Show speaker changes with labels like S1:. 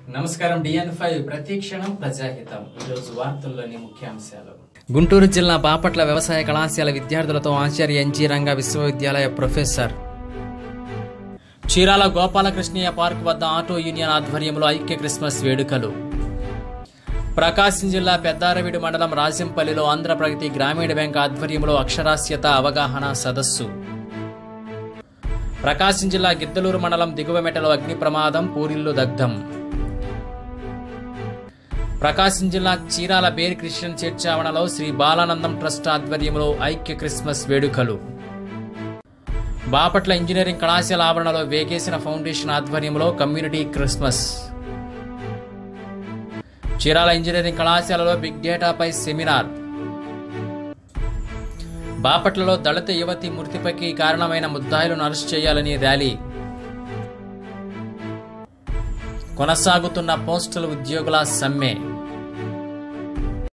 S1: నమస్కారం డిఎన్ ఫైవ్ ప్రతి క్షణం ప్రజాహితం ఈరోజు వార్తల్లోని ముఖ్యాంశాలు
S2: గుంటూరు జిల్లా బాపట్ల వ్యవసాయ కళాశాల విద్యార్థులతో ఆచార్య ఎన్జీ రంగా విశ్వవిద్యాలయ ప్రొఫెసర్ చీరాల గోపాలకృష్ణయ్య పార్క్ వద్ద ఆటో యూనియన్ ఆధ్వర్యంలో ఐక్య క్రిస్మస్ వేడుకలు ప్రకాశం జిల్లా పెద్దారవీడు మండలం రాజంపల్లిలో ఆంధ్ర ప్రగతి గ్రామీణ బ్యాంక్ ఆధ్వర్యంలో అక్షరాస్యత అవగాహన సదస్సు ప్రకాశం జిల్లా గిద్దలూరు మండలం దిగువమెటలో అగ్ని ప్రమాదం పూరిల్లు దగ్ధం ప్రకాశం జిల్లా చీరాల బేర్ క్రిస్టియన్ చర్చ్ ఆవరణలో శ్రీ బాలానందం ట్రస్ట్ ఆధ్వర్యంలో ఐక్య క్రిస్మస్ వేడుకలు బాపట్ల ఇంజనీరింగ్ కళాశాల ఆవరణలో వేగేసిన ఫౌండేషన్ ఆధ్వర్యంలో కమ్యూనిటీ క్రిస్మస్ చీరాల ఇంజనీరింగ్ కళాశాలలో బిగ్ డేటాపై సెమినార్ బాపట్లలో దళిత యువతి మృతిపైకి కారణమైన ముద్దాయిలను అరెస్ట్ చేయాలని ర్యాలీ కొనసాగుతున్న పోస్టల్ ఉద్యోగుల సమ్మె